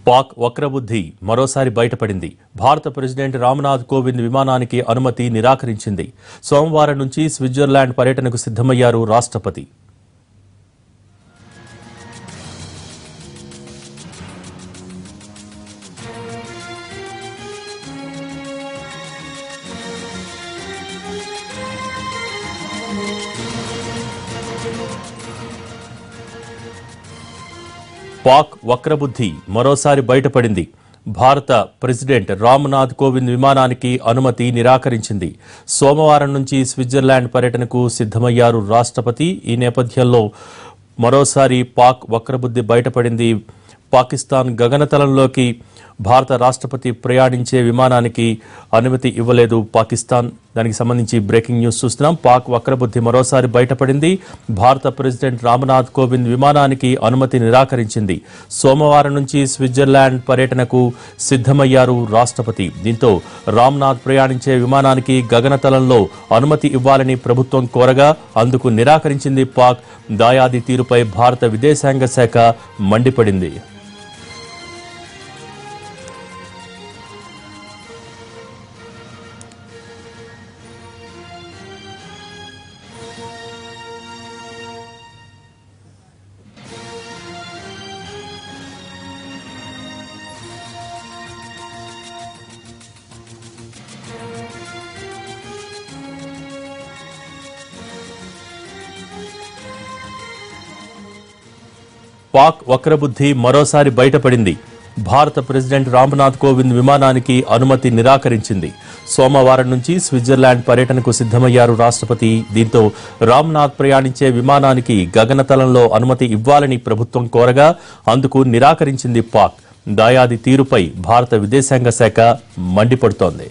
పాక్ వక్రబుద్ధి మరోసారి బయటపడింది భారత ప్రెసిడెంట్ రామ్నాథ్ కోవింద్ విమానానికి అనుమతి నిరాకరించింది సోమవారం నుంచి స్విట్జర్లాండ్ పర్యటనకు సిద్ధమయ్యారు రాష్ట్రపతి పాక్ వక్రబుద్ధి మరోసారి బయటపడింది భారత ప్రెసిడెంట్ రామ్నాథ్ కోవింద్ విమానానికి అనుమతి నిరాకరించింది సోమవారం నుంచి స్విట్జర్లాండ్ పర్యటనకు సిద్ధమయ్యారు రాష్ట్రపతి ఈ నేపథ్యంలో మరోసారి పాక్ వక్రబుద్ధి బయటపడింది పాకిస్తాన్ గగనతలంలోకి భారత రాష్ట్రపతి ప్రయాణించే విమానానికి అనుమతి ఇవ్వలేదు పాకిస్తాన్ దానికి సంబంధించి బ్రేకింగ్ న్యూస్ చూస్తున్నాం పాక్ వక్రబుద్ధి మరోసారి బయటపడింది భారత ప్రెసిడెంట్ రామ్నాథ్ కోవింద్ విమానానికి అనుమతి నిరాకరించింది సోమవారం నుంచి స్విట్జర్లాండ్ పర్యటనకు సిద్ధమయ్యారు రాష్ట్రపతి దీంతో రామ్నాథ్ ప్రయాణించే విమానానికి గగనతలంలో అనుమతి ఇవ్వాలని ప్రభుత్వం కోరగా అందుకు నిరాకరించింది పాక్ దాయాది తీరుపై భారత విదేశాంగ శాఖ మండిపడింది పాక్ వక్రబుద్ధి మరోసారి బయటపడింది భారత ప్రెసిడెంట్ రామ్నాథ్ కోవింద్ విమానానికి అనుమతి నిరాకరించింది సోమవారం నుంచి స్విట్జర్లాండ్ పర్యటనకు సిద్ధమయ్యారు రాష్ట్రపతి దీంతో రామ్నాథ్ ప్రయాణించే విమానానికి గగనతలంలో అనుమతి ఇవ్వాలని ప్రభుత్వం కోరగా అందుకు నిరాకరించింది పాక్ దాయాది తీరుపై భారత విదేశాంగ శాఖ మండిపడుతోంది